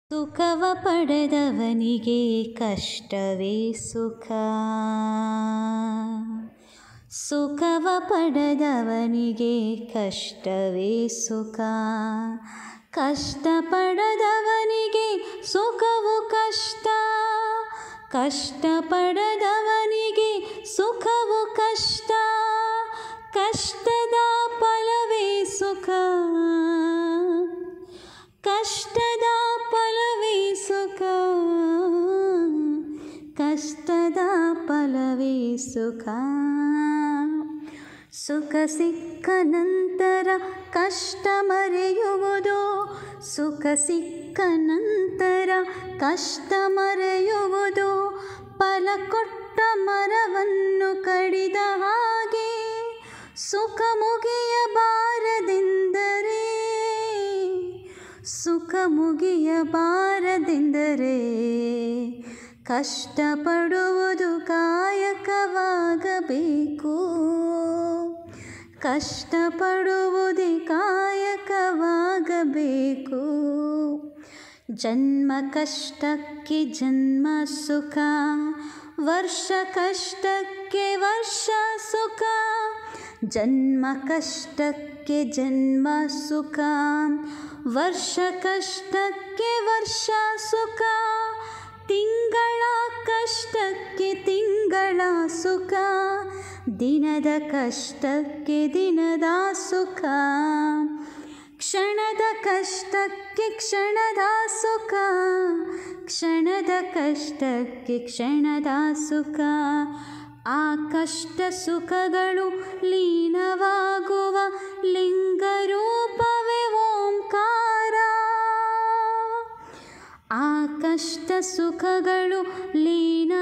ಸುಖವ ಪಡೆದವನಿಗೆ ಕಷ್ಟವೇ ಸುಖ ಸುಖವ ಪಡೆದವನಿಗೆ ಕಷ್ಟವೇ ಸುಖ ಕಷ್ಟ ಪಡೆದವನಿಗೆ ಸುಖವು ಕಷ್ಟ ಕಷ್ಟ ಪಡೆದವನಿಗೆ ಸುಖವು ಕಷ್ಟ ಕಷ್ಟದ ಫಲವೇ ಸುಖ ಕಷ್ಟದ ಫಲವೇ ಸುಖ ಕಷ್ಟದ ಫಲವೇ ಸುಖ ಸುಖ ಸಿಕ್ಕ ನಂತರ ಕಷ್ಟ ಮರೆಯುವುದು ಸುಖ ಸಿಕ್ಕ ನಂತರ ಕಷ್ಟ ಮರೆಯುವುದು ಫಲ ಕೊಟ್ಟ ಮರವನ್ನು ಕಡಿದ ಹಾಗೆ ಸುಖ ಮುಗಿಯಬಾರದೆಂದರೆ ಸುಖ ಮುಗಿಯಬಾರದೆಂದರೆ ಕಷ್ಟಪಡುವುದು ಕಾಯಕವಾಗಬೇಕು ಕಷ್ಟಪಡುವುದೇ ಕಾಯಕವಾಗಬೇಕು ಜನ್ಮ ಕಷ್ಟಕ್ಕೆ ಜನ್ಮ ಸುಖ ವರ್ಷ ಕಷ್ಟಕ್ಕೆ ವರ್ಷ ಸುಖ ಜನ್ಮ ಕಷ್ಟಕ್ಕೆ ಜನ್ಮ ಸುಖ ವರ್ಷ ಕಷ್ಟಕ್ಕೆ ವರ್ಷ ಸುಖ ತಿಂಗಳ ಕಷ್ಟಕ್ಕೆ ತಿಂಗಳ ಸುಖ ದಿನದ ಕಷ್ಟಕ್ಕೆ ದಿನದ ಸುಖ ಕ್ಷಣದ ಕಷ್ಟಕ್ಕೆ ಕ್ಷಣದ ಸುಖ ಕ್ಷಣದ ಕಷ್ಟಕ್ಕೆ ಕ್ಷಣದ ಸುಖ ಆ ಕಷ್ಟ ಸುಖಗಳು ಲೀನವಾಗುವ ಲಿಂಗರೂಪವೇ ಓಂಕಾರ ಆ ಕಷ್ಟ ಸುಖಗಳು ಲೀನ